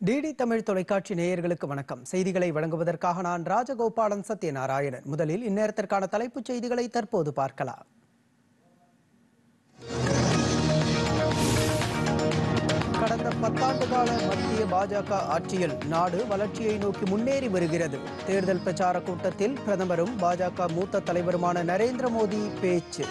DD Tamil தொலைக்காட்சி நேயர்களுக்கு வணக்கம் செய்திகளை வழங்குவதற்காக நான் ராஜகோபாலன் சத்யநாராயணன் முதலில் இந்நேரத்திற்கான தலைப்புச் செய்திகளை தற்போது பார்க்கலாம் கடந்த பத்தாண்டு கால மத்திய பாஜக ஆட்சியில் நாடு வளர்ச்சியை நோக்கி முன்னேறி வருகிறது தேர்தல் பிரச்சார கூட்டத்தில் பிரதமரும் பாஜக மூத்த தலைவருமான நரேந்திர மோடி பேச்சு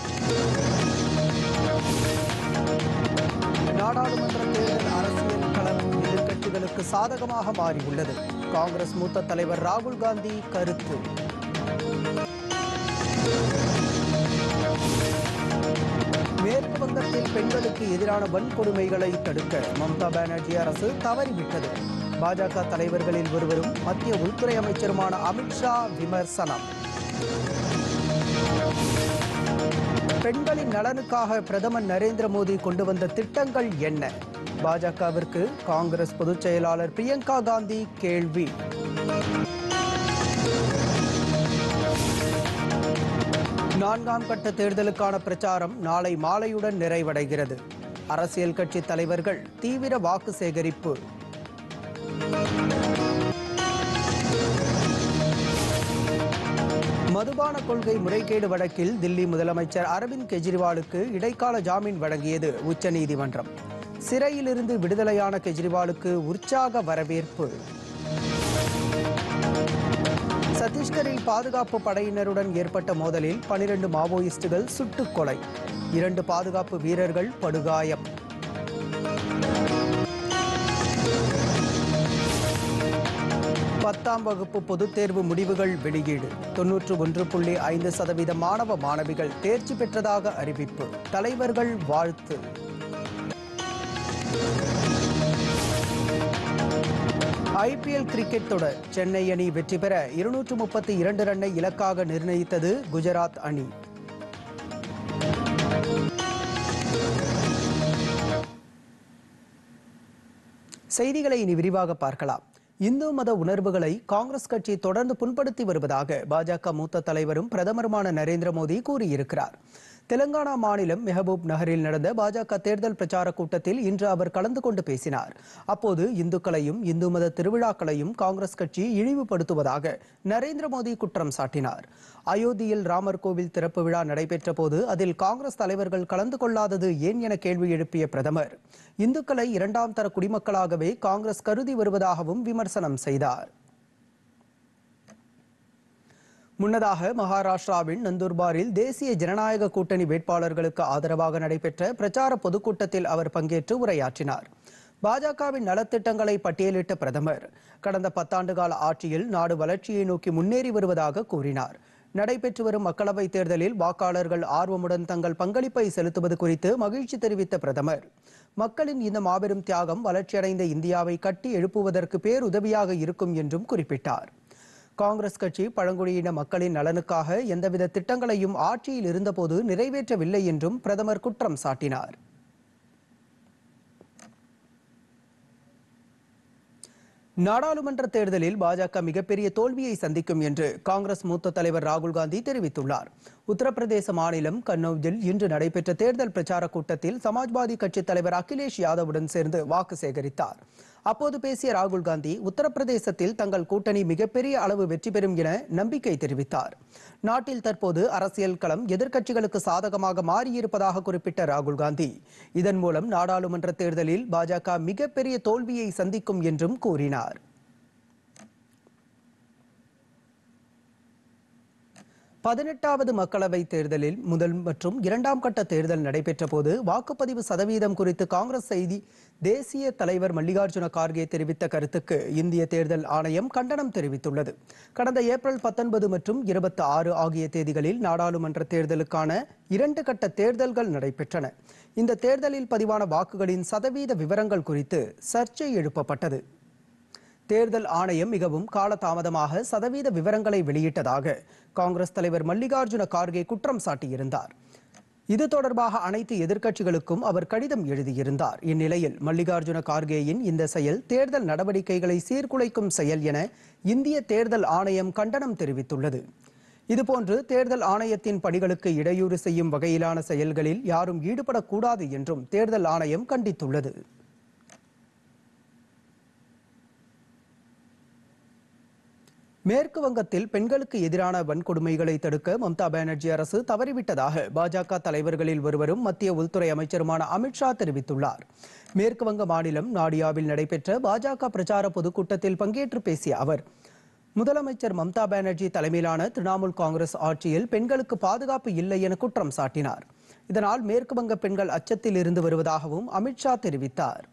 நாடாளுமன்ற தேர்தல் அரசியல் களம் எதிர்க்கட்சிகளுக்கு சாதகமாக மாறியுள்ளது காங்கிரஸ் மூத்த தலைவர் ராகுல் காந்தி கருத்து மேற்கு வங்கத்தில் பெண்களுக்கு எதிரான வன்கொடுமைகளை தடுக்க மம்தா பானர்ஜி அரசு தவறிவிட்டது பாஜக தலைவர்களில் ஒருவரும் மத்திய உள்துறை அமைச்சருமான அமித்ஷா விமர்சனம் பெண்களின் நலனுக்காக பிரதமர் நரேந்திர மோடி கொண்டு வந்த திட்டங்கள் என்ன பாஜகவிற்கு காங்கிரஸ் பொதுச் செயலாளர் பிரியங்கா காந்தி கேள்வி நான்காம் கட்ட தேர்தலுக்கான பிரச்சாரம் நாளை மாலையுடன் நிறைவடைகிறது அரசியல் கட்சி தலைவர்கள் தீவிர வாக்கு சேகரிப்பு மதுபான கொள்கை முறைகேடு வழக்கில் தில்லி முதலமைச்சர் அரவிந்த் கெஜ்ரிவாலுக்கு இடைக்கால ஜாமீன் வழங்கியது உச்சநீதிமன்றம் சிறையிலிருந்து விடுதலையான கெஜ்ரிவாலுக்கு உற்சாக வரவேற்பு சத்தீஸ்கரில் பாதுகாப்பு படையினருடன் ஏற்பட்ட மோதலில் பனிரெண்டு மாவோயிஸ்டுகள் சுட்டுக் கொலை இரண்டு பாதுகாப்பு வீரர்கள் படுகாயம் பத்தாம் வகுப்பு பொதுத் தேர்வு முடிவுகள் வெளியீடு தொன்னூற்று ஒன்று புள்ளி ஐந்து சதவீத மாணவ மாணவிகள் தேர்ச்சி பெற்றதாக அறிவிப்பு தலைவர்கள் வாழ்த்து ஐபிஎல் கிரிக்கெட் தொடர் சென்னை அணி வெற்றி பெற இருநூற்று முப்பத்தி இரண்டு ரன்னை இலக்காக நிர்ணயித்தது குஜராத் அணி செய்திகளை இனி விரிவாக பார்க்கலாம் இந்து மத உணர்வுகளை காங்கிரஸ் கட்சி தொடர்ந்து புண்படுத்தி வருவதாக பாஜக மூத்த தலைவரும் பிரதமருமான நரேந்திர மோடி கூறியிருக்கிறார் தெலங்கானா மாநிலம் மெஹபூப் நகரில் நடந்த பாஜக தேர்தல் பிரச்சார கூட்டத்தில் இன்று அவர் கலந்து கொண்டு பேசினார் அப்போது இந்துக்களையும் இந்து மத திருவிழாக்களையும் காங்கிரஸ் கட்சி இழிவுபடுத்துவதாக நரேந்திர மோடி குற்றம் சாட்டினார் அயோத்தியில் ராமர் கோவில் திறப்பு விழா நடைபெற்ற போது அதில் காங்கிரஸ் தலைவர்கள் கலந்து கொள்ளாதது ஏன் என கேள்வி எழுப்பிய பிரதமர் இந்துக்களை இரண்டாம் தர குடிமக்களாகவே காங்கிரஸ் கருதி வருவதாகவும் விமர்சனம் செய்தார் முன்னதாக மகாராஷ்டிராவின் நந்தூர்பாரில் தேசிய ஜனநாயக கூட்டணி வேட்பாளர்களுக்கு ஆதரவாக நடைபெற்ற பிரச்சார பொதுக்கூட்டத்தில் அவர் பங்கேற்று உரையாற்றினார் பாஜகவின் நலத்திட்டங்களை பட்டியலிட்ட பிரதமர் கடந்த பத்தாண்டு கால ஆட்சியில் நாடு வளர்ச்சியை நோக்கி முன்னேறி வருவதாக கூறினார் நடைபெற்று வரும் மக்களவைத் தேர்தலில் வாக்காளர்கள் ஆர்வமுடன் தங்கள் பங்களிப்பை செலுத்துவது குறித்து மகிழ்ச்சி தெரிவித்த பிரதமர் மக்களின் இந்த மாபெரும் தியாகம் வளர்ச்சியடைந்த இந்தியாவை கட்டி எழுப்புவதற்கு பேருதவியாக இருக்கும் என்றும் குறிப்பிட்டார் காங்கிரஸ் கட்சி பழங்குடியின மக்களின் நலனுக்காக எந்தவித திட்டங்களையும் ஆட்சியில் இருந்தபோது நிறைவேற்றவில்லை என்றும் பிரதமர் குற்றம் சாட்டினார் நாடாளுமன்ற தேர்தலில் பாஜக மிகப்பெரிய தோல்வியை சந்திக்கும் என்று காங்கிரஸ் மூத்த தலைவர் ராகுல் காந்தி தெரிவித்துள்ளார் உத்தரப்பிரதேச மாநிலம் கன்னௌஜில் இன்று நடைபெற்ற தேர்தல் பிரச்சார கூட்டத்தில் சமாஜ்வாதி கட்சித் தலைவர் அகிலேஷ் யாதவுடன் சேர்ந்து வாக்கு சேகரித்தார் அப்போது பேசிய ராகுல் காந்தி உத்தரப்பிரதேசத்தில் தங்கள் கூட்டணி மிகப்பெரிய அளவு வெற்றி பெறும் என நம்பிக்கை தெரிவித்தார் நாட்டில் தற்போது அரசியல் களம் எதிர்க்கட்சிகளுக்கு சாதகமாக மாறியிருப்பதாக குறிப்பிட்ட ராகுல் காந்தி இதன் மூலம் நாடாளுமன்ற தேர்தலில் பாஜக மிகப்பெரிய தோல்வியை சந்திக்கும் என்றும் கூறினார் பதினெட்டாவது மக்களவைத் தேர்தலில் முதல் மற்றும் இரண்டாம் கட்ட தேர்தல் நடைபெற்ற போது வாக்குப்பதிவு சதவீதம் குறித்து காங்கிரஸ் செய்தி தேசிய தலைவர் மல்லிகார்ஜுன கார்கே தெரிவித்த கருத்துக்கு இந்திய தேர்தல் ஆணையம் கண்டனம் தெரிவித்துள்ளது கடந்த ஏப்ரல் பத்தொன்பது மற்றும் இருபத்தி ஆறு ஆகிய தேதிகளில் நாடாளுமன்ற தேர்தலுக்கான இரண்டு கட்ட தேர்தல்கள் நடைபெற்றன இந்த தேர்தலில் பதிவான வாக்குகளின் சதவீத விவரங்கள் குறித்து சர்ச்சை எழுப்பப்பட்டது தேர்தல் ஆணையம் மிகவும் காலதாமதமாக சதவீத விவரங்களை வெளியிட்டதாக காங்கிரஸ் தலைவர் மல்லிகார்ஜுன கார்கே குற்றம் சாட்டியிருந்தார் இது தொடர்பாக அனைத்து எதிர்க்கட்சிகளுக்கும் அவர் கடிதம் எழுதியிருந்தார் இந்நிலையில் மல்லிகார்ஜுன கார்கேயின் இந்த செயல் தேர்தல் நடவடிக்கைகளை சீர்குலைக்கும் செயல் என இந்திய தேர்தல் ஆணையம் கண்டனம் தெரிவித்துள்ளது இதுபோன்று தேர்தல் ஆணையத்தின் பணிகளுக்கு இடையூறு செய்யும் வகையிலான செயல்களில் யாரும் ஈடுபடக்கூடாது என்றும் தேர்தல் ஆணையம் கண்டித்துள்ளது மேற்கு வங்கத்தில் பெண்களுக்கு எதிரான வன்கொடுமைகளை தடுக்க மம்தா பானர்ஜி அரசு தவறிவிட்டதாக பாஜக தலைவர்களில் ஒருவரும் மத்திய உள்துறை அமைச்சருமான அமித்ஷா தெரிவித்துள்ளார் மேற்கு வங்க மாநிலம் நாடியாவில் நடைபெற்ற பாஜக பிரச்சார பொதுக்கூட்டத்தில் பங்கேற்று பேசிய அவர் முதலமைச்சர் மம்தா பானர்ஜி தலைமையிலான திரிணாமுல் காங்கிரஸ் ஆட்சியில் பெண்களுக்கு பாதுகாப்பு இல்லை என குற்றம் சாட்டினார் இதனால் மேற்கு வங்க பெண்கள் அச்சத்தில் இருந்து வருவதாகவும் அமித்ஷா தெரிவித்தார்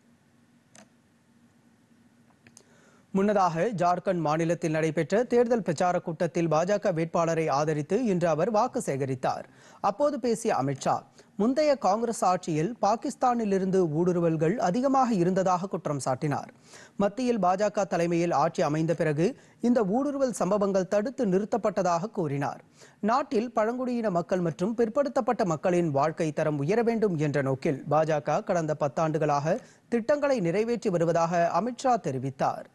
முன்னதாக ஜார்க்கண்ட் மாநிலத்தில் நடைபெற்ற தேர்தல் பிரச்சார கூட்டத்தில் பாஜக வேட்பாளரை ஆதரித்து இன்று அவர் வாக்கு சேகரித்தார் அப்போது பேசிய அமித்ஷா முந்தைய காங்கிரஸ் ஆட்சியில் பாகிஸ்தானிலிருந்து ஊடுருவல்கள் அதிகமாக இருந்ததாக குற்றம் சாட்டினார் மத்தியில் பாஜக தலைமையில் ஆட்சி அமைந்த பிறகு இந்த ஊடுருவல் சம்பவங்கள் தடுத்து நிறுத்தப்பட்டதாக கூறினார் நாட்டில் பழங்குடியின மக்கள் மற்றும் பிற்படுத்தப்பட்ட மக்களின் வாழ்க்கை தரம் உயர வேண்டும் என்ற நோக்கில் பாஜக கடந்த பத்தாண்டுகளாக திட்டங்களை நிறைவேற்றி வருவதாக அமித்ஷா தெரிவித்தார்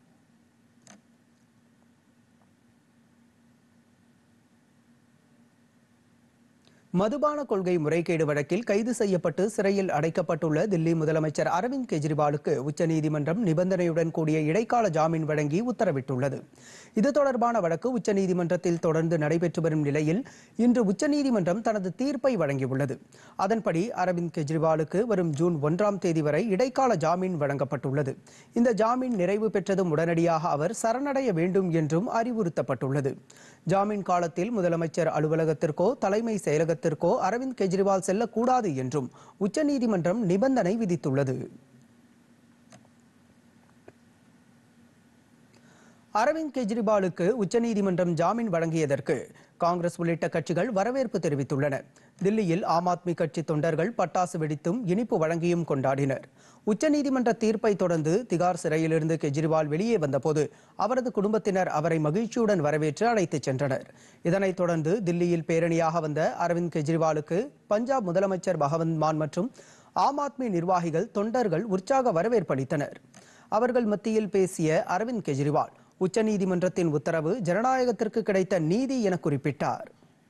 மதுபான கொள்கை முறைகேடு வழக்கில் கைது செய்யப்பட்டு சிறையில் அடைக்கப்பட்டுள்ள தில்லி முதலமைச்சர் அரவிந்த் கெஜ்ரிவாலுக்கு உச்சநீதிமன்றம் நிபந்தனையுடன் கூடிய இடைக்கால ஜாமீன் வழங்கி உத்தரவிட்டுள்ளது இது தொடர்பான வழக்கு உச்சநீதிமன்றத்தில் தொடர்ந்து நடைபெற்று வரும் நிலையில் இன்று உச்சநீதிமன்றம் தனது தீர்ப்பை வழங்கியுள்ளது அதன்படி அரவிந்த் கெஜ்ரிவாலுக்கு வரும் ஜூன் ஒன்றாம் தேதி வரை இடைக்கால ஜாமீன் வழங்கப்பட்டுள்ளது இந்த ஜாமீன் நிறைவு பெற்றதும் உடனடியாக அவர் சரணடைய வேண்டும் என்றும் அறிவுறுத்தப்பட்டுள்ளது ஜாமீன் காலத்தில் முதலமைச்சர் அலுவலகத்திற்கோ தலைமை செயலகத்திற்கோ அரவிந்த் கெஜ்ரிவால் செல்லக்கூடாது என்றும் உச்சநீதிமன்றம் நிபந்தனை விதித்துள்ளது அரவிந்த் கெஜ்ரிவாலுக்கு உச்சநீதிமன்றம் ஜாமீன் வழங்கியதற்கு காங்கிரஸ் உள்ளிட்ட கட்சிகள் வரவேற்பு தெரிவித்துள்ளன தில்லியில் ஆம் ஆத்மி கட்சி தொண்டர்கள் பட்டாசு வெடித்தும் இனிப்பு வழங்கியும் கொண்டாடினர் உச்சநீதிமன்ற தீர்ப்பை தொடர்ந்து திகார் சிறையிலிருந்து கெஜ்ரிவால் வெளியே வந்தபோது அவரது குடும்பத்தினர் அவரை மகிழ்ச்சியுடன் வரவேற்று அழைத்துச் சென்றனர் இதனைத் தொடர்ந்து தில்லியில் பேரணியாக வந்த அரவிந்த் கெஜ்ரிவாலுக்கு பஞ்சாப் முதலமைச்சர் பகவந்த் மான் மற்றும் ஆம் ஆத்மி நிர்வாகிகள் தொண்டர்கள் உற்சாக வரவேற்பளித்தனர் அவர்கள் மத்தியில் பேசிய அரவிந்த் கெஜ்ரிவால் உச்சநீதிமன்றத்தின் உத்தரவு ஜனநாயகத்திற்கு கிடைத்த நீதி என குறிப்பிட்டார்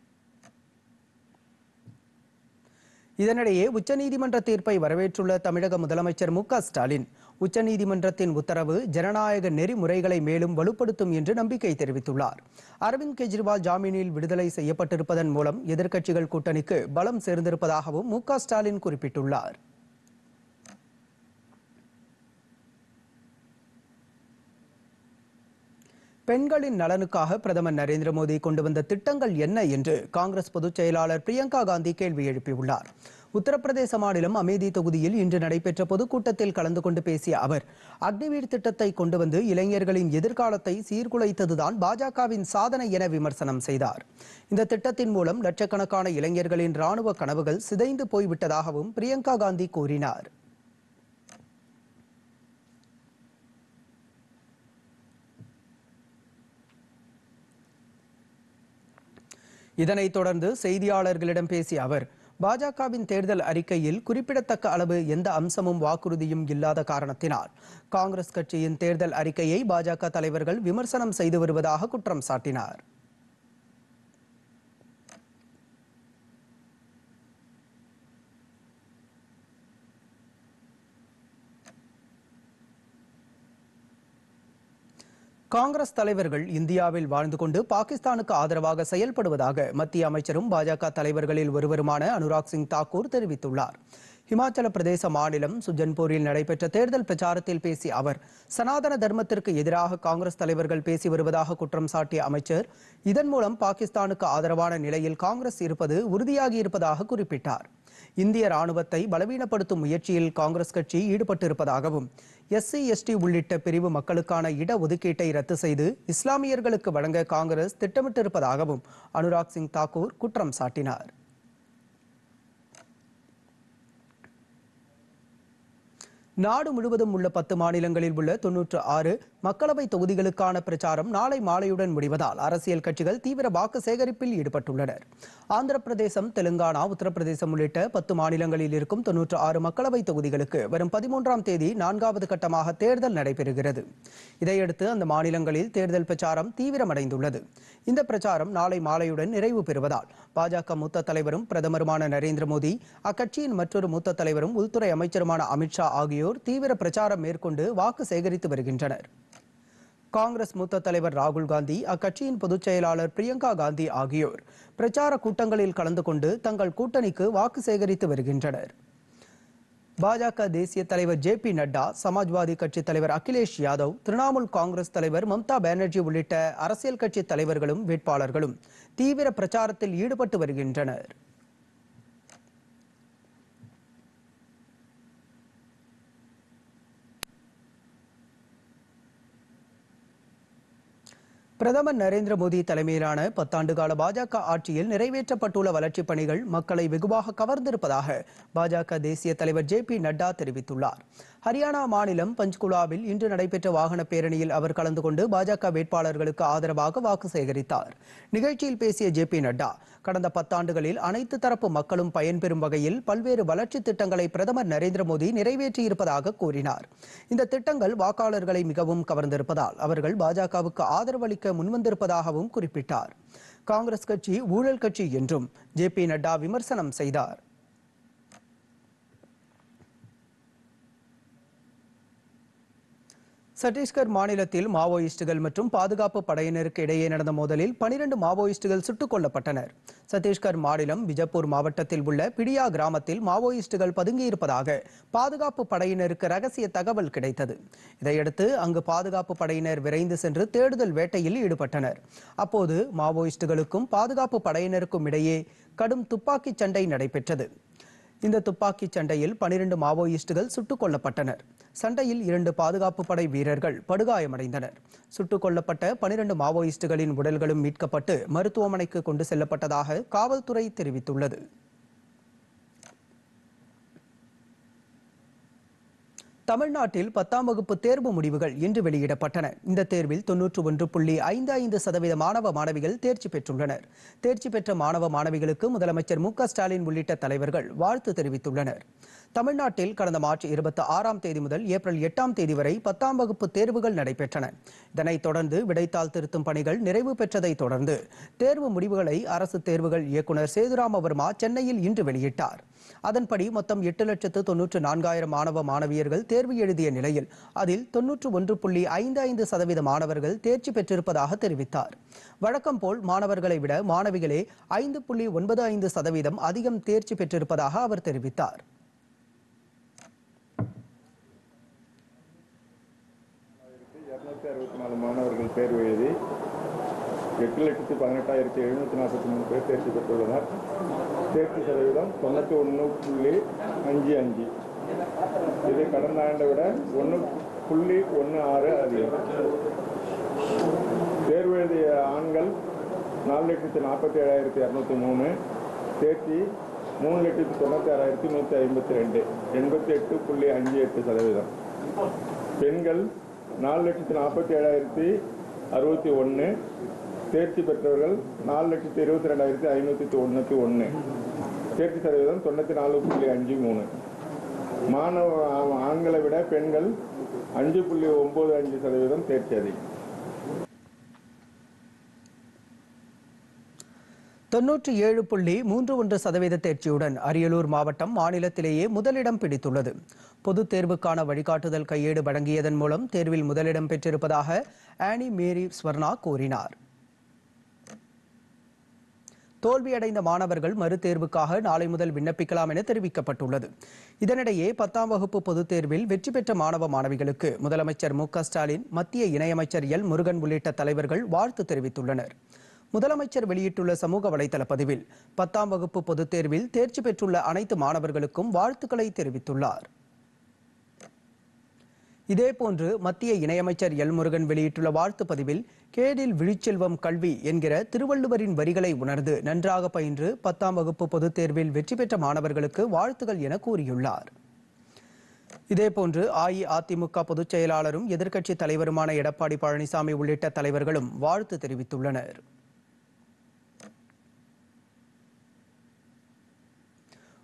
இதனிடையே உச்சநீதிமன்ற தீர்ப்பை வரவேற்றுள்ள தமிழக முதலமைச்சர் மு க ஸ்டாலின் உச்சநீதிமன்றத்தின் உத்தரவு ஜனநாயக நெறிமுறைகளை மேலும் வலுப்படுத்தும் என்று நம்பிக்கை தெரிவித்துள்ளார் அரவிந்த் கெஜ்ரிவால் ஜாமீனில் விடுதலை செய்யப்பட்டிருப்பதன் மூலம் எதிர்க்கட்சிகள் கூட்டணிக்கு பலம் சேர்ந்திருப்பதாகவும் மு க ஸ்டாலின் குறிப்பிட்டுள்ளார் பெண்களின் நலனுக்காக பிரதமர் நரேந்திர மோடி கொண்டு வந்த திட்டங்கள் என்ன என்று காங்கிரஸ் பொதுச் செயலாளர் பிரியங்கா காந்தி கேள்வி எழுப்பியுள்ளார் உத்தரப்பிரதேச மாநிலம் அமேதி தொகுதியில் இன்று நடைபெற்ற பொதுக்கூட்டத்தில் கலந்து கொண்டு பேசிய அவர் அக்னிவீர் திட்டத்தை கொண்டு வந்து இளைஞர்களின் எதிர்காலத்தை சீர்குலைத்ததுதான் பாஜகவின் சாதனை என விமர்சனம் செய்தார் இந்த திட்டத்தின் மூலம் லட்சக்கணக்கான இளைஞர்களின் ராணுவ கனவுகள் சிதைந்து போய்விட்டதாகவும் பிரியங்கா காந்தி கூறினார் இதனைத் தொடர்ந்து செய்தியாளர்களிடம் பேசிய அவர் பாஜகவின் தேர்தல் அறிக்கையில் குறிப்பிடத்தக்க அளவு எந்த அம்சமும் வாக்குறுதியும் இல்லாத காரணத்தினால் காங்கிரஸ் கட்சியின் தேர்தல் அறிக்கையை பாஜக தலைவர்கள் விமர்சனம் செய்து வருவதாக குற்றம் சாட்டினார் காங்கிரஸ் தலைவர்கள் இந்தியாவில் வாழ்ந்து கொண்டு பாகிஸ்தானுக்கு ஆதரவாக செயல்படுவதாக மத்திய அமைச்சரும் பாஜக தலைவர்களில் ஒருவருமான அனுராக் சிங் தாக்கூர் தெரிவித்துள்ளார் இமாச்சல பிரதேச மாநிலம் சுஜன்பூரில் நடைபெற்ற தேர்தல் பிரச்சாரத்தில் பேசிய அவர் சனாதன தர்மத்திற்கு எதிராக காங்கிரஸ் தலைவர்கள் பேசி வருவதாக குற்றம் சாட்டிய அமைச்சர் இதன் மூலம் பாகிஸ்தானுக்கு ஆதரவான நிலையில் காங்கிரஸ் இருப்பது உறுதியாகி இருப்பதாக குறிப்பிட்டார் இந்திய ராணுவத்தை பலவீனப்படுத்தும் முயற்சியில் காங்கிரஸ் கட்சி ஈடுபட்டிருப்பதாகவும் எஸ்சி எஸ்டி உள்ளிட்ட பிரிவு மக்களுக்கான இட ஒதுக்கீட்டை ரத்து செய்து இஸ்லாமியர்களுக்கு வழங்க காங்கிரஸ் திட்டமிட்டிருப்பதாகவும் அனுராக் சிங் தாக்கூர் குற்றம் சாட்டினார் நாடு முழுவதும் உள்ள பத்து மாநிலங்களில் உள்ள தொன்னூற்று ஆறு மக்களவை தொகுதிகளுக்கான பிரச்சாரம் நாளை மாலையுடன் முடிவதால் அரசியல் கட்சிகள் தீவிர வாக்கு சேகரிப்பில் ஈடுபட்டுள்ளனர் ஆந்திர பிரதேசம் தெலுங்கானா உத்தரப்பிரதேசம் உள்ளிட்ட பத்து மாநிலங்களில் இருக்கும் தொன்னூற்று ஆறு மக்களவை தொகுதிகளுக்கு வரும் பதிமூன்றாம் தேதி நான்காவது கட்டமாக தேர்தல் நடைபெறுகிறது இதையடுத்து அந்த மாநிலங்களில் தேர்தல் பிரச்சாரம் தீவிரமடைந்துள்ளது இந்த பிரச்சாரம் நாளை மாலையுடன் நிறைவு பெறுவதால் பாஜக மூத்த தலைவரும் பிரதமருமான நரேந்திர மோடி அக்கட்சியின் மற்றொரு மூத்த தலைவரும் உள்துறை அமைச்சருமான அமித்ஷா ஆகியோர் தீவிர பிரச்சாரம் மேற்கொண்டு வாக்கு சேகரித்து வருகின்றனர் காங்கிரஸ் மூத்த தலைவர் ராகுல் காந்தி அக்கட்சியின் பொதுச் செயலாளர் பிரியங்கா காந்தி ஆகியோர் பிரச்சார கூட்டங்களில் கலந்து கொண்டு தங்கள் கூட்டணிக்கு வாக்கு சேகரித்து வருகின்றனர் பாஜக தேசிய தலைவர் ஜே பி நட்டா சமாஜ்வாதி கட்சி தலைவர் அகிலேஷ் யாதவ் திரிணாமுல் காங்கிரஸ் தலைவர் மம்தா பானர்ஜி உள்ளிட்ட அரசியல் கட்சி தலைவர்களும் வேட்பாளர்களும் தீவிர பிரச்சாரத்தில் ஈடுபட்டு வருகின்றனர் பிரதமர் நரேந்திர மோடி தலைமையிலான பத்தாண்டு கால பாஜக ஆட்சியில் நிறைவேற்றப்பட்டுள்ள வளர்ச்சிப் பணிகள் மக்களை வெகுவாக கவர்ந்திருப்பதாக பாஜக தேசிய தலைவர் ஜே பி நட்டா தெரிவித்துள்ளார் ஹரியானா மாநிலம் பஞ்ச்குலாவில் இன்று நடைபெற்ற வாகன பேரணியில் அவர் கலந்து கொண்டு பாஜக வேட்பாளர்களுக்கு ஆதரவாக வாக்கு சேகரித்தார் நிகழ்ச்சியில் பேசிய ஜே பி நட்டா கடந்த பத்தாண்டுகளில் அனைத்து தரப்பு மக்களும் பயன்பெறும் வகையில் பல்வேறு வளர்ச்சி திட்டங்களை பிரதமர் நரேந்திர மோடி நிறைவேற்றியிருப்பதாக கூறினார் இந்த திட்டங்கள் வாக்காளர்களை மிகவும் கவர்ந்திருப்பதால் அவர்கள் பாஜகவுக்கு ஆதரவளிக்க முன்வந்திருப்பதாகவும் குறிப்பிட்டார் காங்கிரஸ் கட்சி ஊழல் கட்சி என்றும் ஜே பி நட்டா விமர்சனம் செய்தார் சத்தீஸ்கர் மாநிலத்தில் மாவோயிஸ்டுகள் மற்றும் பாதுகாப்பு படையினருக்கு இடையே நடந்த மோதலில் பனிரெண்டு மாவோயிஸ்டுகள் சுட்டுக் கொல்லப்பட்டனர் சத்தீஸ்கர் மாநிலம் பிஜப்பூர் மாவட்டத்தில் உள்ள பிடியா கிராமத்தில் மாவோயிஸ்டுகள் பதுங்கியிருப்பதாக பாதுகாப்பு படையினருக்கு ரகசிய தகவல் கிடைத்தது இதையடுத்து அங்கு பாதுகாப்பு படையினர் விரைந்து சென்று தேடுதல் வேட்டையில் ஈடுபட்டனர் அப்போது மாவோயிஸ்டுகளுக்கும் பாதுகாப்பு படையினருக்கும் இடையே கடும் துப்பாக்கிச் சண்டை நடைபெற்றது இந்த துப்பாக்கிச் சண்டையில் பனிரெண்டு மாவோயிஸ்டுகள் சுட்டுக் கொல்லப்பட்டனர் சண்டையில் இரண்டு பாதுகாப்பு படை வீரர்கள் படுகாயமடைந்தனர் சுட்டுக் கொல்லப்பட்ட பனிரெண்டு மாவோயிஸ்டுகளின் உடல்களும் மீட்கப்பட்டு மருத்துவமனைக்கு கொண்டு செல்லப்பட்டதாக காவல்துறை தெரிவித்துள்ளது தமிழ்நாட்டில் பத்தாம் வகுப்பு தேர்வு முடிவுகள் இன்று வெளியிடப்பட்டன இந்த தேர்வில் தொன்னூற்று ஒன்று புள்ளி ஐந்து ஐந்து சதவீத மாணவ மாணவிகள் தேர்ச்சி பெற்றுள்ளனர் தேர்ச்சி பெற்ற மாணவ மாணவிகளுக்கு முதலமைச்சர் மு க ஸ்டாலின் உள்ளிட்ட தலைவர்கள் வாழ்த்து தெரிவித்துள்ளனர் தமிழ்நாட்டில் கடந்த மார்ச் இருபத்தி ஆறாம் தேதி முதல் ஏப்ரல் எட்டாம் தேதி வரை பத்தாம் வகுப்பு தேர்வுகள் நடைபெற்றன இதனைத் தொடர்ந்து விடைத்தாள் திருத்தும் பணிகள் நிறைவு பெற்றதைத் தொடர்ந்து தேர்வு முடிவுகளை அரசு தேர்வுகள் இயக்குநர் சேதுராம வர்மா சென்னையில் இன்று வெளியிட்டார் அதன்படி மொத்தம் எட்டு லட்சத்து தொன்னூற்று நான்காயிரம் மாணவ மாணவியர்கள் தேர்வு எழுதிய நிலையில் அதில் தொன்னூற்று ஒன்று புள்ளி ஐந்து ஐந்து சதவீத மாணவர்கள் தேர்ச்சி பெற்றிருப்பதாக தெரிவித்தார் வழக்கம் போல் மாணவர்களை விட மாணவிகளே ஐந்து புள்ளி ஒன்பது ஐந்து சதவீதம் அதிகம் தேர்ச்சி பெற்றிருப்பதாக அவர் தெரிவித்தார் இரநூத்தி அறுபத்தி நாலு மாணவர்கள் தேர்வு எழுதி எட்டு லட்சத்தி பதினெட்டாயிரத்தி எழுநூற்றி நாற்பத்தி மூணு பேர் தேர்ச்சி பெற்றுள்ளனர் தேர்ச்சி சதவீதம் தொண்ணூற்றி ஒன்று புள்ளி அஞ்சு அஞ்சு இது கடந்த ஆண்டை விட ஒன்று புள்ளி ஒன்று ஆறு அதிகம் தேர்வு எழுதிய ஆண்கள் நாலு லட்சத்தி நாற்பத்தி ஏழாயிரத்தி இரநூத்தி மூணு தேர்ச்சி மூணு லட்சத்தி தொண்ணூற்றி ஆறாயிரத்தி நூற்றி ஐம்பத்தி ரெண்டு எண்பத்தி எட்டு புள்ளி அஞ்சு எட்டு சதவீதம் பெண்கள் நாலு லட்சத்தி நாற்பத்தி ஏழாயிரத்தி அறுபத்தி ஒன்று தேர்ச்சி பெற்றவர்கள் நாலு லட்சத்தி இருபத்தி ரெண்டாயிரத்தி ஐநூற்றி தொண்ணூற்றி ஒன்று தேர்ச்சி சதவீதம் தொண்ணூற்றி நாலு புள்ளி அஞ்சு மூணு மாணவ ஆ- ஆண்களை விட பெண்கள் அஞ்சு புள்ளி ஒம்பது அஞ்சு சதவீதம் தேர்ச்சி அதிகம் தொன்னூற்றி ஏழு புள்ளி மூன்று ஒன்று சதவீத தேர்ச்சியுடன் அரியலூர் மாவட்டம் மாநிலத்திலேயே முதலிடம் பிடித்துள்ளது பொதுத் தேர்வுக்கான வழிகாட்டுதல் கையேடு வழங்கியதன் மூலம் தேர்வில் முதலிடம் பெற்றிருப்பதாக ஆனி மேரி ஸ்வர்ணா கூறினார் தோல்வியடைந்த மாணவர்கள் மறுதேர்வுக்காக நாளை முதல் விண்ணப்பிக்கலாம் என தெரிவிக்கப்பட்டுள்ளது இதனிடையே பத்தாம் வகுப்பு பொதுத் தேர்வில் வெற்றி பெற்ற மாணவ மாணவிகளுக்கு முதலமைச்சர் மு க ஸ்டாலின் மத்திய இணையமைச்சர் எல் முருகன் உள்ளிட்ட தலைவர்கள் வாழ்த்து தெரிவித்துள்ளனர் முதலமைச்சர் வெளியிட்டுள்ள சமூக வலைதள பதிவில் பத்தாம் வகுப்பு பொதுத் தேர்வில் தேர்ச்சி பெற்றுள்ள அனைத்து மாணவர்களுக்கும் வாழ்த்துக்களை தெரிவித்துள்ளார் இதேபோன்று மத்திய இணையமைச்சர் எல் முருகன் வெளியிட்டுள்ள வாழ்த்து பதிவில் கேடில் விழிச்செல்வம் கல்வி என்கிற திருவள்ளுவரின் வரிகளை உணர்ந்து நன்றாக பயின்று பத்தாம் வகுப்பு பொதுத் தேர்வில் வெற்றி பெற்ற மாணவர்களுக்கு வாழ்த்துகள் என கூறியுள்ளார் இதேபோன்று அஇஅதிமுக பொதுச் செயலாளரும் எதிர்க்கட்சி தலைவருமான எடப்பாடி பழனிசாமி உள்ளிட்ட தலைவர்களும் வாழ்த்து தெரிவித்துள்ளனர்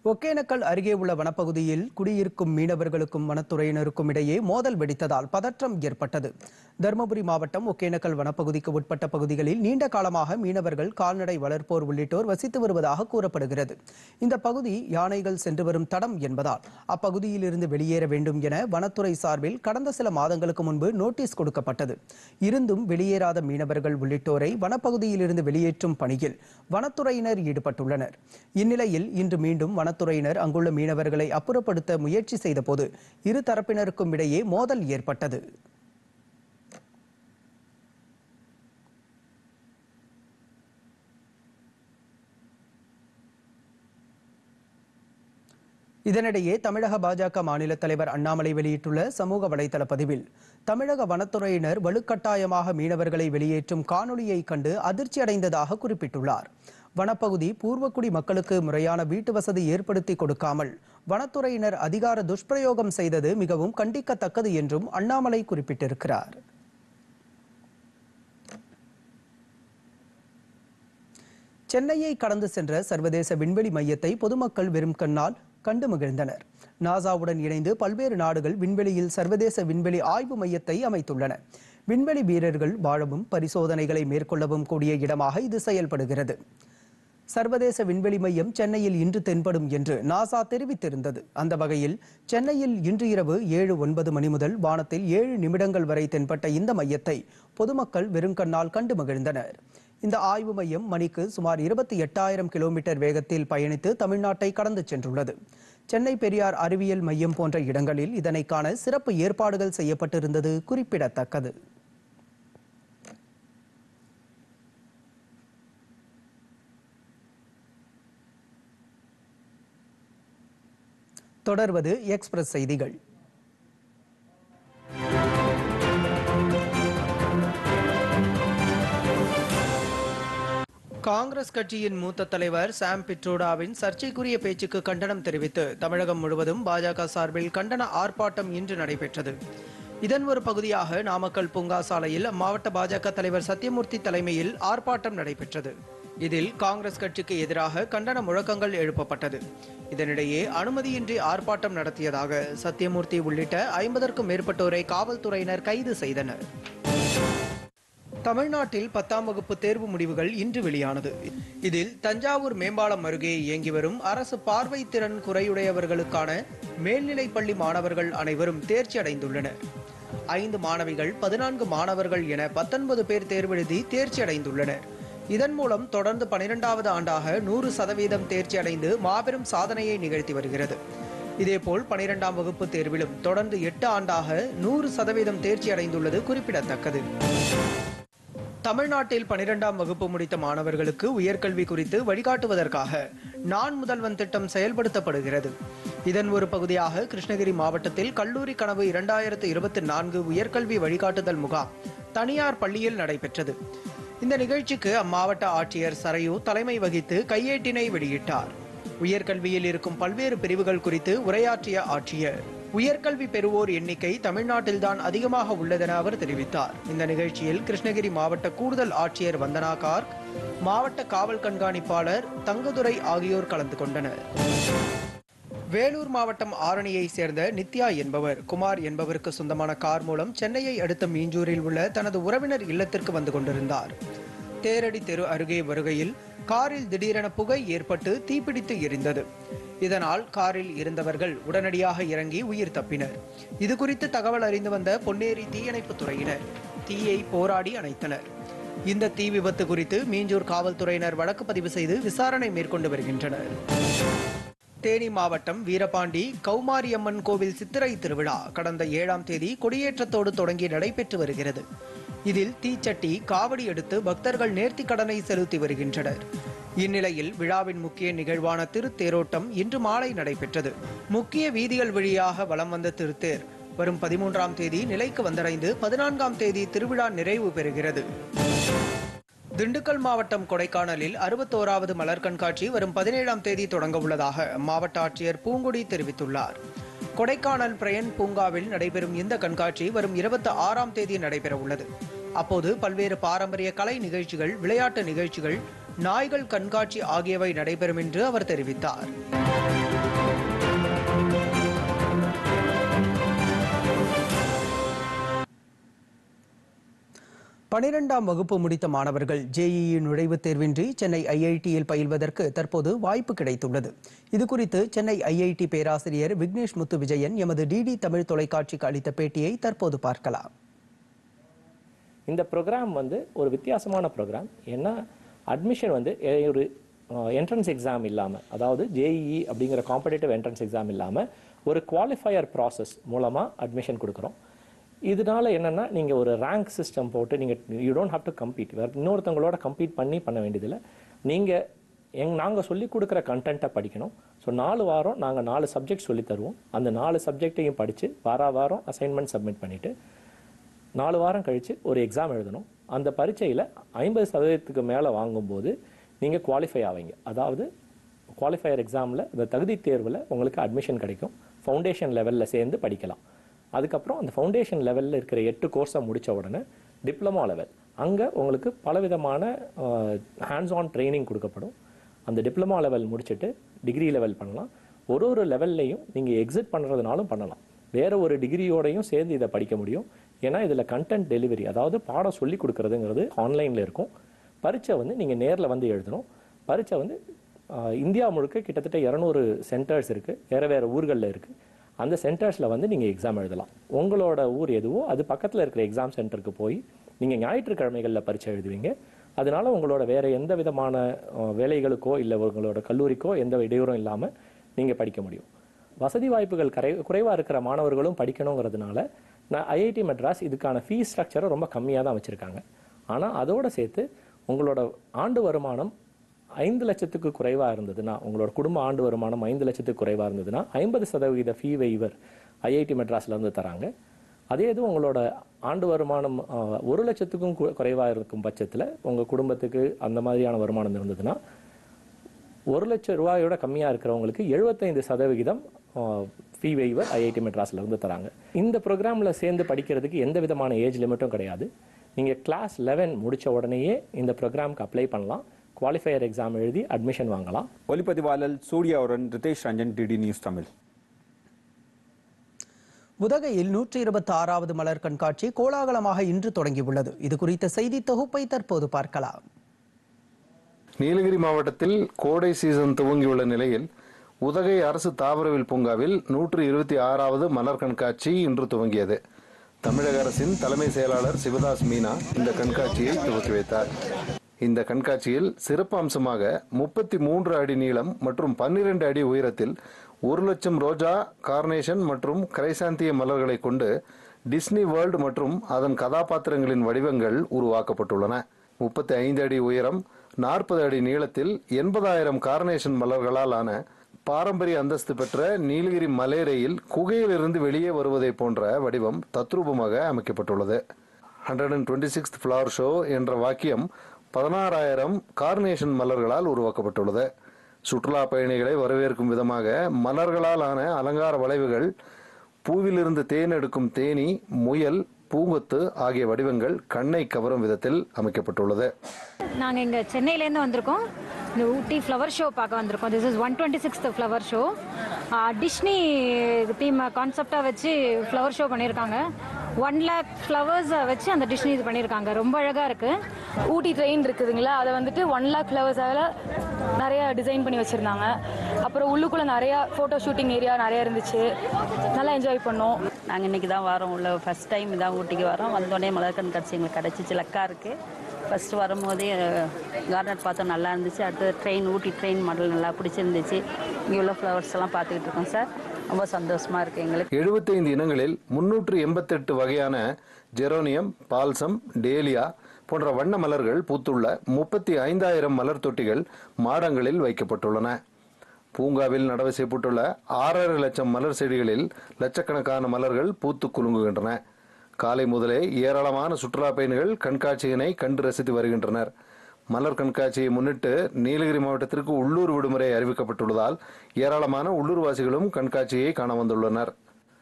ஒகேனக்கல் அருகே உள்ள வனப்பகுதியில் குடியிருக்கும் மீனவர்களுக்கும் வனத்துறையினருக்கும் இடையே மோதல் வெடித்ததால் பதற்றம் ஏற்பட்டது தருமபுரி மாவட்டம் ஒகேனக்கல் வனப்பகுதிக்கு உட்பட்ட பகுதிகளில் நீண்ட காலமாக மீனவர்கள் கால்நடை வளர்ப்போர் உள்ளிட்டோர் வசித்து வருவதாக கூறப்படுகிறது இந்த பகுதி யானைகள் சென்று வரும் தடம் என்பதால் அப்பகுதியில் இருந்து வெளியேற வேண்டும் என வனத்துறை சார்பில் கடந்த சில மாதங்களுக்கு முன்பு நோட்டீஸ் கொடுக்கப்பட்டது இருந்தும் வெளியேறாத மீனவர்கள் உள்ளிட்டோரை வனப்பகுதியில் இருந்து வெளியேற்றும் பணியில் வனத்துறையினர் ஈடுபட்டுள்ளனர் இந்நிலையில் இன்று மீண்டும் வனத்துறையினர் அங்குள்ள மீனவர்களை அப்புறப்படுத்த முயற்சி செய்தபோது இரு தரப்பினருக்கும் இடையே மோதல் ஏற்பட்டது இதனிடையே தமிழக பாஜக மாநில தலைவர் அண்ணாமலை வெளியிட்டுள்ள சமூக வலைதள பதிவில் தமிழக வனத்துறையினர் வலுக்கட்டாயமாக மீனவர்களை வெளியேற்றும் காணொளியை கண்டு அதிர்ச்சி அடைந்ததாக குறிப்பிட்டுள்ளார் வனப்பகுதி பூர்வக்குடி மக்களுக்கு முறையான வீட்டு வசதி ஏற்படுத்தி கொடுக்காமல் வனத்துறையினர் அதிகார துஷ்பிரயோகம் செய்தது மிகவும் கண்டிக்கத்தக்கது என்றும் அண்ணாமலை குறிப்பிட்டிருக்கிறார் சென்னையை கடந்து சென்ற சர்வதேச விண்வெளி மையத்தை பொதுமக்கள் வெறும் கண்ணால் கண்டு மகிழ்ந்தனர் நாசாவுடன் இணைந்து பல்வேறு நாடுகள் விண்வெளியில் சர்வதேச விண்வெளி ஆய்வு மையத்தை அமைத்துள்ளன விண்வெளி வீரர்கள் வாழவும் பரிசோதனைகளை மேற்கொள்ளவும் கூடிய இடமாக இது செயல்படுகிறது சர்வதேச விண்வெளி மையம் சென்னையில் இன்று தென்படும் என்று நாசா தெரிவித்திருந்தது அந்த வகையில் சென்னையில் இன்று இரவு ஏழு ஒன்பது மணி முதல் வானத்தில் ஏழு நிமிடங்கள் வரை தென்பட்ட இந்த மையத்தை பொதுமக்கள் வெறுங்கண்ணால் கண்டு மகிழ்ந்தனர் இந்த ஆய்வு மையம் மணிக்கு சுமார் இருபத்தி எட்டாயிரம் கிலோமீட்டர் வேகத்தில் பயணித்து தமிழ்நாட்டை கடந்து சென்றுள்ளது சென்னை பெரியார் அறிவியல் மையம் போன்ற இடங்களில் இதனை காண சிறப்பு ஏற்பாடுகள் செய்யப்பட்டிருந்தது குறிப்பிடத்தக்கது தொடர்வது எக்ஸ்பிரஸ் செய்திகள் காங்கிரஸ் கட்சியின் மூத்த தலைவர் சாம் பிட்ரோடாவின் சர்ச்சைக்குரிய பேச்சுக்கு கண்டனம் தெரிவித்து தமிழகம் முழுவதும் பாஜக சார்பில் கண்டன ஆர்ப்பாட்டம் இன்று நடைபெற்றது இதன் ஒரு பகுதியாக நாமக்கல் பூங்கா சாலையில் அம்மாவட்ட பாஜக தலைவர் சத்யமூர்த்தி தலைமையில் ஆர்ப்பாட்டம் நடைபெற்றது இதில் காங்கிரஸ் கட்சிக்கு எதிராக கண்டன முழக்கங்கள் எழுப்பப்பட்டது இதனிடையே அனுமதியின்றி ஆர்ப்பாட்டம் நடத்தியதாக சத்யமூர்த்தி உள்ளிட்ட ஐம்பதற்கும் மேற்பட்டோரை காவல்துறையினர் கைது செய்தனர் தமிழ்நாட்டில் பத்தாம் வகுப்பு தேர்வு முடிவுகள் இன்று வெளியானது இதில் தஞ்சாவூர் மேம்பாலம் அருகே இயங்கி வரும் அரசு பார்வை திறன் குறையுடையவர்களுக்கான மேல்நிலைப் பள்ளி மாணவர்கள் அனைவரும் தேர்ச்சி அடைந்துள்ளனர் ஐந்து மாணவிகள் பதினான்கு மாணவர்கள் என பத்தொன்பது பேர் தேர்வெழுதி தேர்ச்சி அடைந்துள்ளனர் இதன் மூலம் தொடர்ந்து பனிரெண்டாவது ஆண்டாக நூறு சதவீதம் தேர்ச்சி அடைந்து மாபெரும் சாதனையை நிகழ்த்தி வருகிறது இதேபோல் பனிரெண்டாம் வகுப்பு தேர்விலும் தொடர்ந்து எட்டு ஆண்டாக நூறு சதவீதம் தேர்ச்சி அடைந்துள்ளது குறிப்பிடத்தக்கது தமிழ்நாட்டில் பனிரெண்டாம் வகுப்பு முடித்த மாணவர்களுக்கு உயர்கல்வி குறித்து வழிகாட்டுவதற்காக நான் முதல்வன் திட்டம் செயல்படுத்தப்படுகிறது இதன் ஒரு பகுதியாக கிருஷ்ணகிரி மாவட்டத்தில் கல்லூரி கனவு இரண்டாயிரத்து இருபத்தி நான்கு உயர்கல்வி வழிகாட்டுதல் முகாம் தனியார் பள்ளியில் நடைபெற்றது இந்த நிகழ்ச்சிக்கு அம்மாவட்ட ஆட்சியர் சரையு தலைமை வகித்து கையேட்டினை வெளியிட்டார் உயர்கல்வியில் இருக்கும் பல்வேறு பிரிவுகள் குறித்து உரையாற்றிய ஆட்சியர் உயர்கல்வி பெறுவோர் எண்ணிக்கை தமிழ்நாட்டில்தான் அதிகமாக உள்ளதென அவர் தெரிவித்தார் இந்த நிகழ்ச்சியில் கிருஷ்ணகிரி மாவட்ட கூடுதல் ஆட்சியர் வந்தனா கார்க் மாவட்ட காவல் கண்காணிப்பாளர் தங்கதுரை ஆகியோர் கலந்து கொண்டனர் வேலூர் மாவட்டம் ஆரணியை சேர்ந்த நித்யா என்பவர் குமார் என்பவருக்கு சொந்தமான கார் மூலம் சென்னையை அடுத்த மீஞ்சூரில் உள்ள தனது உறவினர் இல்லத்திற்கு வந்து கொண்டிருந்தார் தேரடி தெரு அருகே வருகையில் காரில் திடீரென புகை ஏற்பட்டு தீப்பிடித்து எரிந்தது இதனால் காரில் இருந்தவர்கள் உடனடியாக இறங்கி உயிர் தப்பினர் இது குறித்து தகவல் அறிந்து வந்த பொன்னேரி தீயணைப்புத் துறையினர் தீயை போராடி அணைத்தனர் இந்த தீ விபத்து குறித்து மீஞ்சூர் காவல்துறையினர் வழக்கு பதிவு செய்து விசாரணை மேற்கொண்டு வருகின்றனர் தேனி மாவட்டம் வீரபாண்டி கௌமாரியம்மன் கோவில் சித்திரை திருவிழா கடந்த ஏழாம் தேதி கொடியேற்றத்தோடு தொடங்கி நடைபெற்று வருகிறது இதில் தீச்சட்டி காவடி எடுத்து பக்தர்கள் நேர்த்திக் கடனை செலுத்தி வருகின்றனர் இந்நிலையில் விழாவின் முக்கிய நிகழ்வான திருத்தேரோட்டம் இன்று மாலை நடைபெற்றது முக்கிய வீதிகள் வழியாக வலம் வந்த திருத்தேர் வரும் பதிமூன்றாம் தேதி நிலைக்கு வந்தடைந்து பதினான்காம் தேதி திருவிழா நிறைவு பெறுகிறது திண்டுக்கல் மாவட்டம் கொடைக்கானலில் அறுபத்தோராவது மலர் கண்காட்சி வரும் பதினேழாம் தேதி தொடங்க உள்ளதாக மாவட்ட ஆட்சியர் பூங்குடி தெரிவித்துள்ளார் கொடைக்கானல் பிரயன் பூங்காவில் நடைபெறும் இந்த கண்காட்சி வரும் இருபத்தி ஆறாம் தேதி நடைபெற உள்ளது அப்போது பல்வேறு பாரம்பரிய கலை நிகழ்ச்சிகள் விளையாட்டு நிகழ்ச்சிகள் நாய்கள் கண்காட்சி ஆகியவை நடைபெறும் என்று அவர் தெரிவித்தார் பனிரெண்டாம் வகுப்பு முடித்த மாணவர்கள் ஜேஇஇ நுழைவுத் தேர்வின்றி சென்னை ஐஐடியில் பயில்வதற்கு தற்போது வாய்ப்பு கிடைத்துள்ளது இதுகுறித்து சென்னை ஐஐடி பேராசிரியர் விக்னேஷ் முத்து விஜயன் எமது டிடி தமிழ் தொலைக்காட்சிக்கு அளித்த பேட்டியை தற்போது பார்க்கலாம் இந்த ப்ரோக்ராம் வந்து ஒரு வித்தியாசமான ப்ரோக்ராம் ஏன்னா அட்மிஷன் வந்து எ- ஒரு என்ட்ரன்ஸ் எக்ஸாம் இல்லாமல் அதாவது ஜேஇஇ அப்படிங்கிற காம்படிட்டிவ் என்ட்ரன்ஸ் எக்ஸாம் இல்லாமல் ஒரு குவாலிஃபையர் ப்ராசஸ் மூலமாக அட்மிஷன் கொடுக்குறோம் இதனால என்னன்னா நீங்கள் ஒரு ரேங்க் சிஸ்டம் போட்டு நீங்கள் you don't have to compete வேறு இன்னொருத்தவங்களோட கம்பீட் பண்ணி பண்ண வேண்டியதில்லை நீங்கள் எங் நாங்கள் சொல்லி கொடுக்குற கண்டென்ட்டை படிக்கணும் ஸோ நாலு வாரம் நாங்கள் நாலு சப்ஜெக்ட் சொல்லி தருவோம் அந்த நாலு சப்ஜெக்டையும் படித்து வார வாரம் அசைன்மெண்ட் சப்மிட் பண்ணிவிட்டு நாலு வாரம் கழித்து ஒரு எக்ஸாம் எழுதணும் அந்த பரீட்சையில் ஐம்பது சதவீதத்துக்கு மேலே வாங்கும்போது நீங்கள் குவாலிஃபை ஆவீங்க அதாவது குவாலிஃபையர் எக்ஸாமில் இந்த தகுதி தேர்வில் உங்களுக்கு அட்மிஷன் கிடைக்கும் ஃபவுண்டேஷன் லெவலில் சேர்ந்து படிக்கலாம் அதுக்கப்புறம் அந்த ஃபவுண்டேஷன் லெவலில் இருக்கிற எட்டு கோர்ஸை முடித்த உடனே டிப்ளமோ லெவல் அங்கே உங்களுக்கு பலவிதமான ஹேண்ட்ஸ் ஆன் ட்ரைனிங் கொடுக்கப்படும் அந்த டிப்ளமோ லெவல் முடிச்சுட்டு டிகிரி லெவல் பண்ணலாம் ஒரு ஒரு லெவல்லையும் நீங்கள் எக்ஸிட் பண்ணுறதுனாலும் பண்ணலாம் வேற ஒரு டிகிரியோடையும் சேர்ந்து இதை படிக்க முடியும் ஏன்னா இதில் கண்டென்ட் டெலிவரி அதாவது பாடம் சொல்லி கொடுக்கறதுங்கிறது ஆன்லைனில் இருக்கும் பரீட்சை வந்து நீங்கள் நேரில் வந்து எழுதணும் பரீட்சை வந்து ஆஹ், இந்தியா முழுக்க கிட்டத்தட்ட இரநூறு சென்டர்ஸ் இருக்குது வேறு வேறு ஊர்களில் இருக்குது அந்த சென்டர்ஸில் வந்து நீங்கள் எக்ஸாம் எழுதலாம் உங்களோட ஊர் எதுவோ அது பக்கத்தில் இருக்கிற எக்ஸாம் சென்டருக்கு போய் நீங்கள் ஞாயிற்றுக்கிழமைகளில் பரீட்சை எழுதுவீங்க அதனால உங்களோட வேற எந்த விதமான அஹ், வேலைகளுக்கோ இல்லை உங்களோட கல்லூரிக்கோ எந்த இடையூறும் இல்லாமல் நீங்கள் படிக்க முடியும் வசதி வாய்ப்புகள் கரை குறைவாக இருக்கிற மாணவர்களும் படிக்கணுங்கிறதுனால நான் ஐஐடி மெட்ராஸ் இதுக்கான ஃபீஸ் ஸ்ட்ரக்சரை ரொம்ப கம்மியாக தான் வச்சுருக்காங்க ஆனால் அதோடு சேர்த்து உங்களோட ஆண்டு வருமானம் ஐந்து லட்சத்துக்கு குறைவாக இருந்ததுன்னா உங்களோட குடும்ப ஆண்டு வருமானம் ஐந்து லட்சத்துக்கு குறைவாக இருந்ததுன்னா ஐம்பது சதவீத ஃபீ வெய்வர் ஐஐடி மெட்ராஸ்ல இருந்து தராங்க அதே இது உங்களோட ஆண்டு வருமானம் ஆஹ், ஒரு லட்சத்துக்கும் கு- குறைவா இருக்கும் பட்சத்தில் உங்கள் குடும்பத்துக்கு அந்த மாதிரியான வருமானம் இருந்ததுன்னா ஒரு லட்சம் ரூபாயோட கம்மியாக இருக்கிறவங்களுக்கு எழுபத்தைந்து சதவிகிதம் ஃபீ வெய்வர் ஐஐடி மெட்ராஸ்ல இருந்து தராங்க இந்த ப்ரோக்ராமில் சேர்ந்து படிக்கிறதுக்கு எந்த விதமான ஏஜ் லிமிட்டும் கிடையாது நீங்கள் கிளாஸ் லெவன் முடிச்ச உடனேயே இந்த ப்ரோக்ராம்க்கு அப்ளை பண்ணலாம் குவாலிஃபையர் எக்ஸாம் எழுதி அட்மிஷன் வாங்கலாம் ஒலிப்பதிவாளர் சூர்யாவுடன் ரிதேஷ் ரஞ்சன் டிடி நியூஸ் தமிழ் உதகையில் நூற்றி இருபத்தி ஆறாவது மலர் கண்காட்சி கோலாகலமாக இன்று தொடங்கியுள்ளது இது குறித்த செய்தி தொகுப்பை தற்போது பார்க்கலாம் நீலகிரி மாவட்டத்தில் கோடை சீசன் துவங்கியுள்ள நிலையில் உதகை அரசு தாவரவியல் பூங்காவில் நூற்று இருபத்தி ஆறாவது மலர் கண்காட்சி இன்று துவங்கியது தமிழக அரசின் தலைமை செயலாளர் சிவதாஸ் மீனா இந்த கண்காட்சியை துவக்கி வைத்தார் இந்த கண்காட்சியில் சிறப்பு அம்சமாக முப்பத்தி மூன்று அடி நீளம் மற்றும் பன்னிரண்டு அடி உயரத்தில் ஒரு லட்சம் ரோஜா கார்னேஷன் மற்றும் கிரைசாந்திய மலர்களை கொண்டு டிஸ்னி வேர்ல்டு மற்றும் அதன் கதாபாத்திரங்களின் வடிவங்கள் உருவாக்கப்பட்டுள்ளன முப்பத்தி ஐந்து அடி உயரம் நாற்பது அடி நீளத்தில் எண்பதாயிரம் கார்னேஷன் மலர்களால் ஆன பாரம்பரிய அந்தஸ்து பெற்ற நீலகிரி மலேரையில் குகையிலிருந்து வெளியே வருவதை போன்ற வடிவம் தத்ரூபமாக அமைக்கப்பட்டுள்ளது hundred and twenty sixth flower show என்ற வாக்கியம் பதினாறாயிரம் கார்னேஷன் மலர்களால் உருவாக்கப்பட்டுள்ளது சுற்றுலா பயணிகளை வரவேற்கும் விதமாக மலர்களால் ஆன அலங்கார வளைவுகள் பூவிலிருந்து தேன் எடுக்கும் தேனி முயல் பூங்கொத்து ஆகிய வடிவங்கள் கண்ணை கவரும் விதத்தில் அமைக்கப்பட்டுள்ளது நாங்கள் இங்கே சென்னையிலேருந்து வந்திருக்கோம் இந்த ஊட்டி ஃப்ளவர் ஷோ பார்க்க வந்திருக்கோம் this is one twenty sixth flower show Disney theme கான்செப்டாக வச்சு ஃப்ளவர் ஷோ பண்ணியிருக்காங்க ஒன் லேக் ஃப்ளவர்ஸை வச்சு அந்த டிஷ்னி இது பண்ணியிருக்காங்க ரொம்ப அழகாக இருக்குது ஊட்டி ட்ரெயின் இருக்குதுங்களா அதை வந்துட்டு ஒன் லேக் ஃப்ளவர்ஸால் நிறைய டிசைன் பண்ணி வச்சுருந்தாங்க அப்புறம் உள்ளுக்குள்ளே நிறையா ஃபோட்டோ ஷூட்டிங் ஏரியா நிறைய இருந்துச்சு நல்லா என்ஜாய் பண்ணோம் நாங்கள் இன்றைக்கி தான் வரோம் உள்ள ஃபஸ்ட் டைம் தான் ஊட்டிக்கு வரோம் வந்தோடனே மலர் கண்காட்சி எங்களுக்கு கிடச்சிச்சு லக்கா இருக்குது ஃபஸ்ட்டு வரும்போதே கார்டன் பார்த்தோம் நல்லா இருந்துச்சு அடுத்து ட்ரெயின் ஊட்டி ட்ரெயின் மாடல் நல்லா பிடிச்சிருந்துச்சு இங்கே உள்ள ஃப்ளவர்ஸ் எல்லாம் பார்த்துக்கிட்டு இருக்கோம் சார் ரொம்ப சந்தோஷமாக இருக்குது எங்களுக்கு எழுபத்தைந்து இனங்களில் முன்னூற்று எண்பத்தெட்டு வகையான ஜெரோனியம் பால்சம் டேலியா போன்ற வண்ண மலர்கள் பூத்துள்ள முப்பத்தி ஐந்தாயிரம் மலர் தொட்டிகள் மாடங்களில் வைக்கப்பட்டுள்ளன பூங்காவில் நடவு செய்யப்பட்டுள்ள ஆறரை லட்சம் மலர் செடிகளில் லட்சக்கணக்கான மலர்கள் பூத்து குலுங்குகின்றன காலை முதலே ஏராளமான சுற்றுலா பயணிகள் கண்காட்சியினை கண்டு ரசித்து வருகின்றனர் மலர் கண்காட்சியை முன்னிட்டு நீலகிரி மாவட்டத்திற்கு உள்ளூர் விடுமுறை அறிவிக்கப்பட்டுள்ளதால் ஏராளமான உள்ளூர்வாசிகளும் கண்காட்சியை காண வந்துள்ளனர்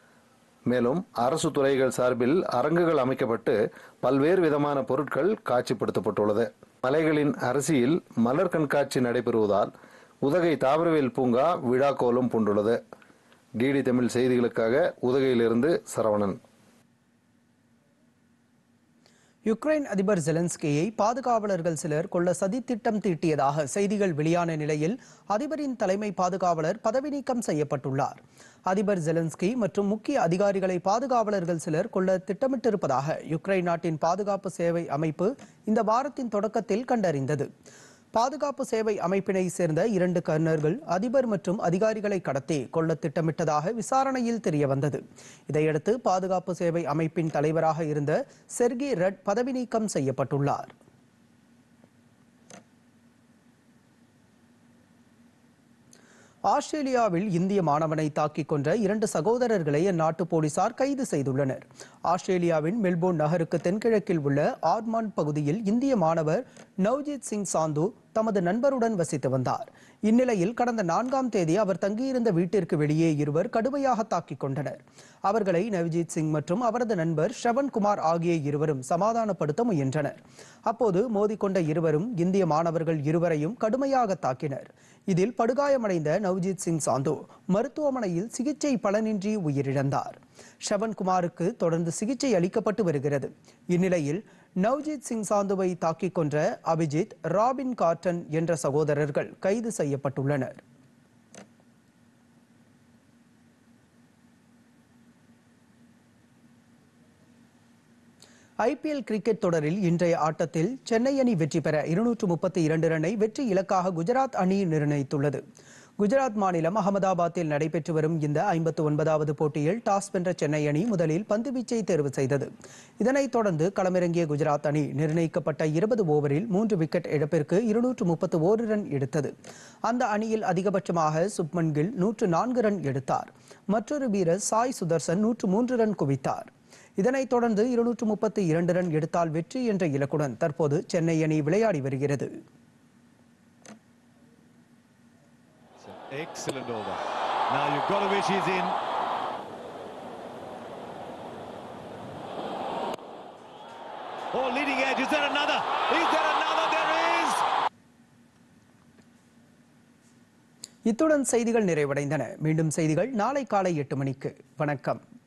மேலும் அரசு துறைகள் சார்பில் அரங்குகள் அமைக்கப்பட்டு பல்வேறு விதமான பொருட்கள் காட்சிப்படுத்தப்பட்டுள்ளது மலைகளின் அரசியில் மலர் கண்காட்சி நடைபெறுவதால் உதகை தாவரவியல் பூங்கா விழா கோலம் பூண்டுள்ளது டிடி தமிழ் செய்திகளுக்காக உதகையிலிருந்து சரவணன் யுக்ரைன் அதிபர் ஜெலன்ஸ்கியை பாதுகாவலர்கள் சிலர் கொல்ல சதித்திட்டம் தீட்டியதாக செய்திகள் வெளியான நிலையில் அதிபரின் தலைமை பாதுகாவலர் பதவி நீக்கம் செய்யப்பட்டுள்ளார் அதிபர் ஜெலன்ஸ்கி மற்றும் முக்கிய அதிகாரிகளை பாதுகாவலர்கள் சிலர் கொல்ல திட்டமிட்டிருப்பதாக யுக்ரைன் நாட்டின் பாதுகாப்பு சேவை அமைப்பு இந்த வாரத்தின் தொடக்கத்தில் கண்டறிந்தது பாதுகாப்பு சேவை அமைப்பினை சேர்ந்த இரண்டு கர்னர்கள் அதிபர் மற்றும் அதிகாரிகளை கடத்தி கொல்ல திட்டமிட்டதாக விசாரணையில் தெரிய வந்தது இதையடுத்து பாதுகாப்பு சேவை அமைப்பின் தலைவராக இருந்த செர்கி ரெட் பதவி நீக்கம் செய்யப்பட்டுள்ளார் ஆஸ்திரேலியாவில் இந்திய மாணவனை தாக்கிக் கொன்ற இரண்டு சகோதரர்களை அந்நாட்டு போலீசார் கைது செய்துள்ளனர் ஆஸ்திரேலியாவின் மெல்போர்ன் நகருக்கு தென்கிழக்கில் உள்ள ஆர்மாண்ட் பகுதியில் இந்திய மாணவர் நவ்ஜித் சிங் சாந்து தமது நண்பருடன் வசித்து வந்தார் இந்நிலையில் கடந்த நான்காம் தேதி அவர் தங்கியிருந்த வீட்டிற்கு வெளியே இருவர் கடுமையாக தாக்கிக் கொண்டனர் அவர்களை நவ்ஜித் சிங் மற்றும் அவரது நண்பர் ஷ்ரவன் குமார் ஆகிய இருவரும் சமாதானப்படுத்த முயன்றனர் அப்போது மோதிக்கொண்ட இருவரும் இந்திய மாணவர்கள் இருவரையும் கடுமையாக தாக்கினர் இதில் படுகாயமடைந்த நவ்ஜித் சிங் சாந்து மருத்துவமனையில் சிகிச்சை பலனின்றி உயிரிழந்தார் ஷவன்குமாருக்கு தொடர்ந்து சிகிச்சை அளிக்கப்பட்டு வருகிறது இந்நிலையில் நவ்ஜித் சிங் சாந்துவை தாக்கிக் கொன்ற அபிஜித் ராபின் கார்டன் என்ற சகோதரர்கள் கைது செய்யப்பட்டுள்ளனர் ஐபிஎல் கிரிக்கெட் தொடரில் இன்றைய ஆட்டத்தில் சென்னை அணி வெற்றி பெற இருநூற்று முப்பத்தி இரண்டு ரன்னை வெற்றி இலக்காக குஜராத் அணி நிர்ணயித்துள்ளது குஜராத் மாநிலம் அகமதாபாத்தில் நடைபெற்று வரும் இந்த ஐம்பத்து ஒன்பதாவது போட்டியில் டாஸ் வென்ற சென்னை அணி முதலில் பந்துவீச்சை தேர்வு செய்தது இதனைத் தொடர்ந்து களமிறங்கிய குஜராத் அணி நிர்ணயிக்கப்பட்ட இருபது ஓவரில் மூன்று விக்கெட் இழப்பிற்கு இருநூற்று முப்பத்து ஓரு ரன் எடுத்தது அந்த அணியில் அதிகபட்சமாக சுப்மன் கில் நூற்று நான்கு ரன் எடுத்தார் மற்றொரு வீரர் சாய் சுதர்சன் நூற்று மூன்று ரன் குவித்தார் இதனைத் தொடர்ந்து இருநூற்று முப்பத்தி இரண்டு ரன் எடுத்தால் வெற்றி என்ற இலக்குடன் தற்போது சென்னை அணி விளையாடி வருகிறது Excellent over. Now you've got to wish he's in. Oh, leading edge. Is there another? Is there another? There is. இத்துடன் செய்திகள் நிறைவடைந்தன மீண்டும் செய்திகள் நாளை காலை எட்டு மணிக்கு வணக்கம்